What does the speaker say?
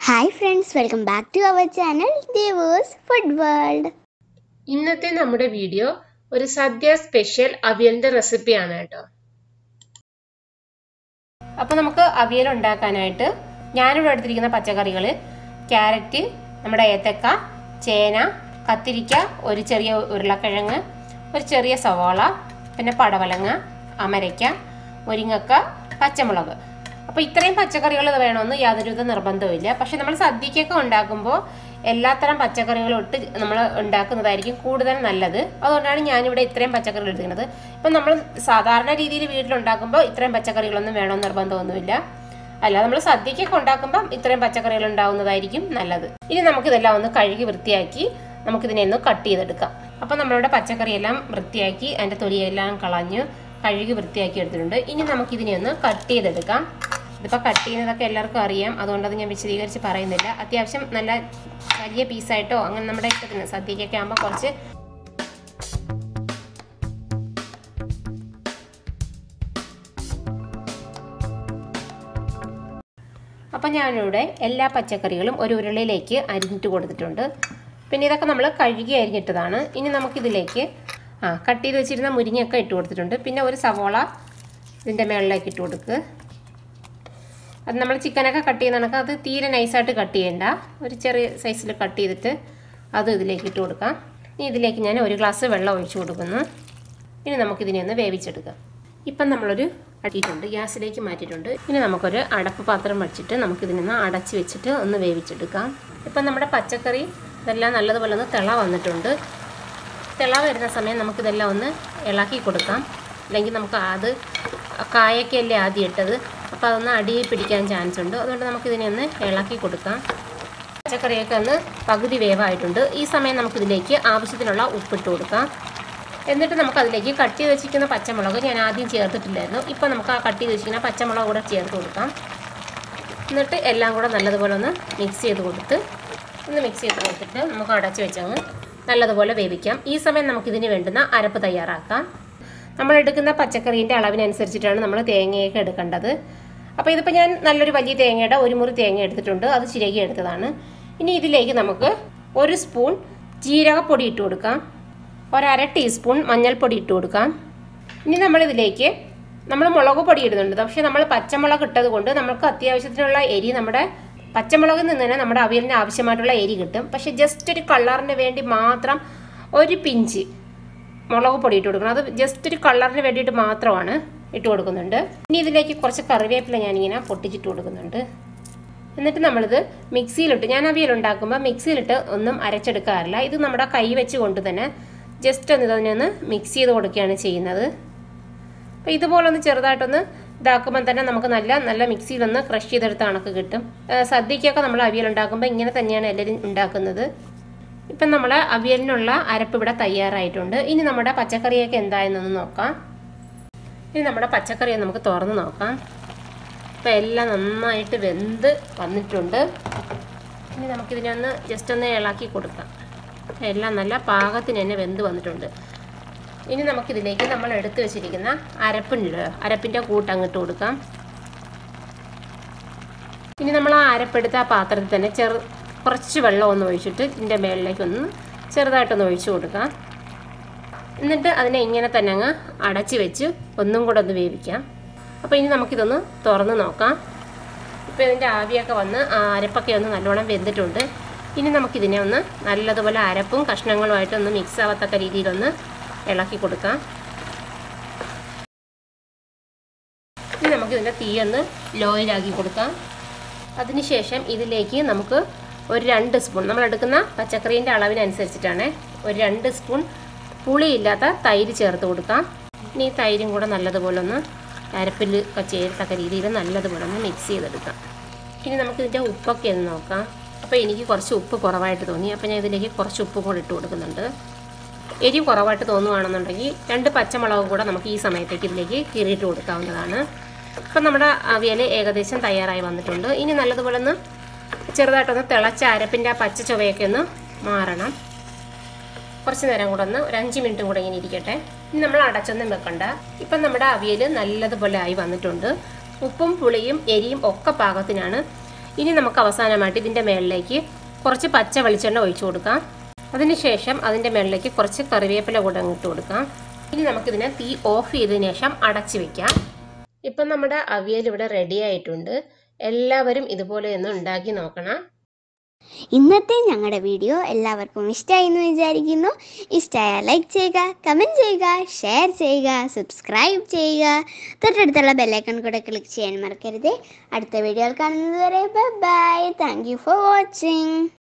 hi friends welcome back to our channel ദേവേഴ്സ് food world ഇന്നത്തെ നമ്മുടെ വീഡിയോ ഒരു സദ്യ സ്പെഷ്യൽ അവിയലിന്റെ റെസിപ്പിയാണ് കേട്ടോ അപ്പൊ നമുക്ക് അവിയൽ ഉണ്ടാക്കാനായിട്ട് ഞാനിവിടെ എടുത്തിരിക്കുന്ന പച്ചക്കറികൾ ക്യാരറ്റ് നമ്മുടെ ഏത്തക്ക ചേന കത്തിരിക്ക ഒരു ചെറിയ ഉരുളക്കിഴങ്ങ് ഒരു ചെറിയ സവാള പിന്നെ പടവലങ്ങ അമരയ്ക്ക മുരിങ്ങക്ക പച്ചമുളക് അപ്പോൾ ഇത്രയും പച്ചക്കറികൾ വേണമെന്ന് യാതൊരുവിധ നിർബന്ധവുമില്ല പക്ഷെ നമ്മൾ സദ്യക്കൊക്കെ ഉണ്ടാക്കുമ്പോൾ എല്ലാത്തരം പച്ചക്കറികളും ഇട്ട് നമ്മൾ ഉണ്ടാക്കുന്നതായിരിക്കും കൂടുതൽ നല്ലത് അതുകൊണ്ടാണ് ഞാനിവിടെ ഇത്രയും പച്ചക്കറികൾ എടുക്കുന്നത് ഇപ്പം നമ്മൾ സാധാരണ രീതിയിൽ വീട്ടിലുണ്ടാക്കുമ്പോൾ ഇത്രയും പച്ചക്കറികളൊന്നും വേണമെന്ന് നിർബന്ധമൊന്നുമില്ല അല്ല നമ്മൾ സദ്യക്കൊക്കെ ഉണ്ടാക്കുമ്പോൾ ഇത്രയും പച്ചക്കറികൾ ഉണ്ടാവുന്നതായിരിക്കും നല്ലത് ഇനി നമുക്കിതെല്ലാം ഒന്ന് കഴുകി വൃത്തിയാക്കി നമുക്കിതിനെ ഒന്ന് കട്ട് ചെയ്തെടുക്കാം അപ്പം നമ്മളിവിടെ പച്ചക്കറിയെല്ലാം വൃത്തിയാക്കി അതിൻ്റെ തൊലിയെല്ലാം കളഞ്ഞ് കഴുകി വൃത്തിയാക്കി എടുത്തിട്ടുണ്ട് ഇനി നമുക്കിതിനെ ഒന്ന് കട്ട് ചെയ്തെടുക്കാം ഇതിപ്പോൾ കട്ട് ചെയ്യുന്നതൊക്കെ എല്ലാവർക്കും അറിയാം അതുകൊണ്ട് അത് ഞാൻ വിശദീകരിച്ച് പറയുന്നില്ല അത്യാവശ്യം നല്ല വലിയ പീസായിട്ടോ അങ്ങനെ നമ്മുടെ ഇഷ്ടത്തിന് സദ്യക്കൊക്കെ ആകുമ്പോൾ കുറച്ച് അപ്പം ഞാനിവിടെ എല്ലാ പച്ചക്കറികളും ഒരു ഉരുളിയിലേക്ക് അരിഞ്ഞിട്ട് കൊടുത്തിട്ടുണ്ട് പിന്നെ ഇതൊക്കെ നമ്മൾ കഴുകി അരിഞ്ഞിട്ടതാണ് ഇനി നമുക്കിതിലേക്ക് ആ കട്ട് ചെയ്ത് വെച്ചിരുന്ന മുരിങ്ങയൊക്കെ ഇട്ട് കൊടുത്തിട്ടുണ്ട് പിന്നെ ഒരു സവോള ഇതിൻ്റെ മുകളിലേക്ക് ഇട്ട് കൊടുക്കുക അത് നമ്മൾ ചിക്കനൊക്കെ കട്ട് ചെയ്യുന്ന കണക്ക് അത് തീരെ നൈസായിട്ട് കട്ട് ചെയ്യണ്ട ഒരു ചെറിയ സൈസിൽ കട്ട് ചെയ്തിട്ട് അതും ഇതിലേക്ക് ഇട്ട് കൊടുക്കാം ഇനി ഇതിലേക്ക് ഞാൻ ഒരു ഗ്ലാസ് വെള്ളം ഒഴിച്ചു കൊടുക്കുന്നു ഇനി നമുക്കിതിനെ ഒന്ന് വേവിച്ചെടുക്കാം ഇപ്പം നമ്മളൊരു അടിയിട്ടുണ്ട് ഗ്യാസിലേക്ക് മാറ്റിയിട്ടുണ്ട് ഇനി നമുക്കൊരു അടപ്പ് പാത്രം വച്ചിട്ട് നമുക്കിതിനൊന്ന് അടച്ച് വെച്ചിട്ട് ഒന്ന് വേവിച്ചെടുക്കാം ഇപ്പം നമ്മുടെ പച്ചക്കറി ഇതെല്ലാം നല്ലതുപോലെ ഒന്ന് തിള വന്നിട്ടുണ്ട് തിള വരുന്ന സമയം നമുക്കിതെല്ലാം ഒന്ന് ഇളക്കി കൊടുക്കാം അല്ലെങ്കിൽ നമുക്ക് അത് കായൊക്കെ അല്ലേ ആദ്യം ഇട്ടത് അപ്പോൾ അതൊന്ന് അടിയിൽ പിടിക്കാൻ ചാൻസ് ഉണ്ട് അതുകൊണ്ട് നമുക്കിതിനെ ഒന്ന് ഇളക്കി കൊടുക്കാം പച്ചക്കറിയൊക്കെ ഒന്ന് പകുതി വേവായിട്ടുണ്ട് ഈ സമയം നമുക്കിതിലേക്ക് ആവശ്യത്തിനുള്ള ഉപ്പിട്ട് കൊടുക്കാം എന്നിട്ട് നമുക്ക് അതിലേക്ക് കട്ട് ചെയ്ത് വെച്ചിരിക്കുന്ന പച്ചമുളക് ഞാൻ ആദ്യം ചേർത്തിട്ടില്ലായിരുന്നു ഇപ്പോൾ നമുക്ക് ആ കട്ട് ചെയ്ത് വെച്ചിരിക്കുന്ന പച്ചമുളക് കൂടെ ചേർത്ത് കൊടുക്കാം എന്നിട്ട് എല്ലാം കൂടെ നല്ലതുപോലെ ഒന്ന് മിക്സ് ചെയ്ത് കൊടുത്ത് ഒന്ന് മിക്സ് ചെയ്ത് കൊടുത്തിട്ട് നമുക്ക് അടച്ച് വെച്ചങ്ങ് നല്ലതുപോലെ വേവിക്കാം ഈ സമയം നമുക്കിതിന് വേണ്ടുന്ന അരപ്പ് തയ്യാറാക്കാം നമ്മൾ എടുക്കുന്ന പച്ചക്കറീൻ്റെ അളവിനനുസരിച്ചിട്ടാണ് നമ്മൾ തേങ്ങയൊക്കെ എടുക്കേണ്ടത് അപ്പോൾ ഇതിപ്പോൾ ഞാൻ നല്ലൊരു വലിയ തേങ്ങയുടെ ഒരു മുറി തേങ്ങ എടുത്തിട്ടുണ്ട് അത് ചിരകി എടുത്തതാണ് ഇനി ഇതിലേക്ക് നമുക്ക് ഒരു സ്പൂൺ ജീരകപ്പൊടി ഇട്ട് കൊടുക്കാം ഒരര ടീസ്പൂൺ മഞ്ഞൾപ്പൊടി ഇട്ട് കൊടുക്കാം ഇനി നമ്മളിതിലേക്ക് നമ്മൾ മുളക് പൊടി ഇടുന്നുണ്ട് പക്ഷെ നമ്മൾ പച്ചമുളക് ഇട്ടത് കൊണ്ട് നമുക്ക് അത്യാവശ്യത്തിനുള്ള എരി നമ്മുടെ പച്ചമുളകിൽ നിന്ന് തന്നെ നമ്മുടെ അവിയലിന് ആവശ്യമായിട്ടുള്ള എരി കിട്ടും പക്ഷെ ജസ്റ്റ് ഒരു കളറിന് വേണ്ടി മാത്രം ഒരു പിഞ്ച് മുളക് പൊടി ഇട്ട് കൊടുക്കണം അത് ജസ്റ്റ് ഒരു കളറിന് വേണ്ടിയിട്ട് മാത്രമാണ് ഇട്ട് കൊടുക്കുന്നുണ്ട് ഇനി ഇതിലേക്ക് കുറച്ച് കറിവേപ്പില ഞാനിങ്ങനെ പൊട്ടിച്ചിട്ട് കൊടുക്കുന്നുണ്ട് എന്നിട്ട് നമ്മളിത് മിക്സിയിലിട്ട് ഞാൻ അവിയൽ ഉണ്ടാക്കുമ്പോൾ മിക്സിയിലിട്ട് ഒന്നും അരച്ചെടുക്കാറില്ല ഇത് നമ്മുടെ കൈ വെച്ച് കൊണ്ട് തന്നെ ജസ്റ്റ് ഒന്ന് ഇതിനെ ഒന്ന് മിക്സ് ചെയ്ത് കൊടുക്കുകയാണ് ചെയ്യുന്നത് അപ്പോൾ ഇതുപോലെ ഒന്ന് ചെറുതായിട്ടൊന്ന് ഇതാക്കുമ്പോൾ തന്നെ നമുക്ക് നല്ല നല്ല മിക്സിയിലൊന്ന് ക്രഷ് ചെയ്തെടുത്ത കണക്ക് കിട്ടും സദ്യക്കൊക്കെ നമ്മൾ അവിയൽ ഉണ്ടാക്കുമ്പോൾ ഇങ്ങനെ തന്നെയാണ് എല്ലാവരും ഉണ്ടാക്കുന്നത് ഇപ്പം നമ്മൾ അവിയലിനുള്ള അരപ്പ് ഇവിടെ തയ്യാറായിട്ടുണ്ട് ഇനി നമ്മുടെ പച്ചക്കറിയൊക്കെ എന്തായെന്നൊന്ന് നോക്കാം ഇനി നമ്മുടെ പച്ചക്കറി നമുക്ക് തുറന്ന് നോക്കാം ഇപ്പം എല്ലാം നന്നായിട്ട് വെന്ത് വന്നിട്ടുണ്ട് ഇനി നമുക്കിതിനെ ഒന്ന് ജസ്റ്റ് ഒന്ന് ഇളക്കി കൊടുക്കാം എല്ലാം നല്ല പാകത്തിന് തന്നെ വെന്ത് വന്നിട്ടുണ്ട് ഇനി നമുക്കിതിലേക്ക് നമ്മൾ എടുത്തു വെച്ചിരിക്കുന്ന അരപ്പുണ്ടല്ലോ അരപ്പിൻ്റെ കൂട്ട് അങ്ങോട്ട് കൊടുക്കാം ഇനി നമ്മൾ ആ അരപ്പെടുത്ത ആ പാത്രത്തിൽ തന്നെ ചെറു കുറച്ച് വെള്ളം ഒന്ന് ഒഴിച്ചിട്ട് ഇതിൻ്റെ മേളിലേക്കൊന്ന് ചെറുതായിട്ടൊന്ന് ഒഴിച്ചു കൊടുക്കാം എന്നിട്ട് അതിനെ ഇങ്ങനെ തന്നെ അങ്ങ് അടച്ച് വെച്ച് ഒന്നും കൂടെ ഒന്ന് വേവിക്കാം അപ്പോൾ ഇനി നമുക്കിതൊന്ന് തുറന്ന് നോക്കാം ഇപ്പോൾ ഇതിൻ്റെ ആവിയൊക്കെ വന്ന് ആ അരപ്പൊക്കെ ഒന്ന് നല്ലോണം വെന്തിട്ടുണ്ട് ഇനി നമുക്കിതിനെ ഒന്ന് നല്ലതുപോലെ അരപ്പും കഷ്ണങ്ങളുമായിട്ട് ഒന്ന് മിക്സ് ആവത്തക്ക രീതിയിലൊന്ന് ഇളക്കി കൊടുക്കാം ഇനി നമുക്കിതിൻ്റെ തീ ഒന്ന് ലോയിലാക്കി കൊടുക്കാം അതിനുശേഷം ഇതിലേക്ക് നമുക്ക് ഒരു രണ്ട് സ്പൂൺ നമ്മൾ എടുക്കുന്ന പച്ചക്കറീൻ്റെ അളവിനനുസരിച്ചിട്ടാണ് ഒരു രണ്ട് സ്പൂൺ പുളിയില്ലാത്ത തൈര് ചേർത്ത് കൊടുക്കാം ഇനി ഈ തൈരും കൂടെ നല്ലതുപോലെ ഒന്ന് അരപ്പിൽ ചേരത്തക്ക രീതിയിൽ നല്ലതുപോലെ ഒന്ന് മിക്സ് ചെയ്തെടുക്കാം ഇനി നമുക്കിതിൻ്റെ ഉപ്പൊക്കെ ഒന്ന് നോക്കാം അപ്പോൾ എനിക്ക് കുറച്ച് ഉപ്പ് കുറവായിട്ട് തോന്നി അപ്പോൾ ഞാൻ ഇതിലേക്ക് കുറച്ച് ഉപ്പ് കൂടെ ഇട്ട് കൊടുക്കുന്നുണ്ട് എരിവ് കുറവായിട്ട് തോന്നുകയാണെന്നുണ്ടെങ്കിൽ രണ്ട് പച്ചമുളക് കൂടെ നമുക്ക് ഈ സമയത്തേക്ക് ഇതിലേക്ക് കീറിയിട്ട് കൊടുക്കാവുന്നതാണ് ഇപ്പം നമ്മുടെ അവിയൽ ഏകദേശം തയ്യാറായി വന്നിട്ടുണ്ട് ഇനി നല്ലതുപോലെ ഒന്ന് ചെറുതായിട്ടൊന്ന് തിളച്ച അരപ്പിൻ്റെ ആ പച്ച ചുവയൊക്കെ ഒന്ന് മാറണം കുറച്ച് നേരം കൂടെ ഒന്ന് ഒരു അഞ്ച് മിനിറ്റും കൂടെ ഇങ്ങനെ ഇരിക്കട്ടെ ഇനി നമ്മൾ അടച്ചൊന്നും വെക്കണ്ട ഇപ്പം നമ്മുടെ അവിയൽ നല്ലതുപോലെ ആയി വന്നിട്ടുണ്ട് ഉപ്പും പുളിയും എരിയും ഒക്കെ പാകത്തിനാണ് ഇനി നമുക്ക് അവസാനമായിട്ട് ഇതിൻ്റെ മേളിലേക്ക് കുറച്ച് പച്ച വെളിച്ചെണ്ണ ഒഴിച്ചു കൊടുക്കാം അതിനുശേഷം അതിൻ്റെ മേളിലേക്ക് കുറച്ച് കറിവേപ്പില കൂടെ ഇട്ട് കൊടുക്കാം ഇനി നമുക്കിതിനെ തീ ഓഫ് ചെയ്തതിന് ശേഷം അടച്ചു വെക്കാം ഇപ്പം നമ്മുടെ അവിയൽ ഇവിടെ റെഡി ആയിട്ടുണ്ട് എല്ലാവരും ഇതുപോലെ ഒന്ന് ഉണ്ടാക്കി നോക്കണം ഇന്നത്തെ ഞങ്ങളുടെ വീഡിയോ എല്ലാവർക്കും ഇഷ്ടമായി എന്ന് വിചാരിക്കുന്നു ഇഷ്ടമായാൽ ലൈക്ക് ചെയ്യുക കമൻറ്റ് ചെയ്യുക ഷെയർ ചെയ്യുക സബ്സ്ക്രൈബ് ചെയ്യുക തൊട്ടടുത്തുള്ള ബെല്ലൈക്കൺ കൂടെ ക്ലിക്ക് ചെയ്യാൻ മറക്കരുത് അടുത്ത വീഡിയോയിൽ കാണുന്നത് വരെ bye thank you for watching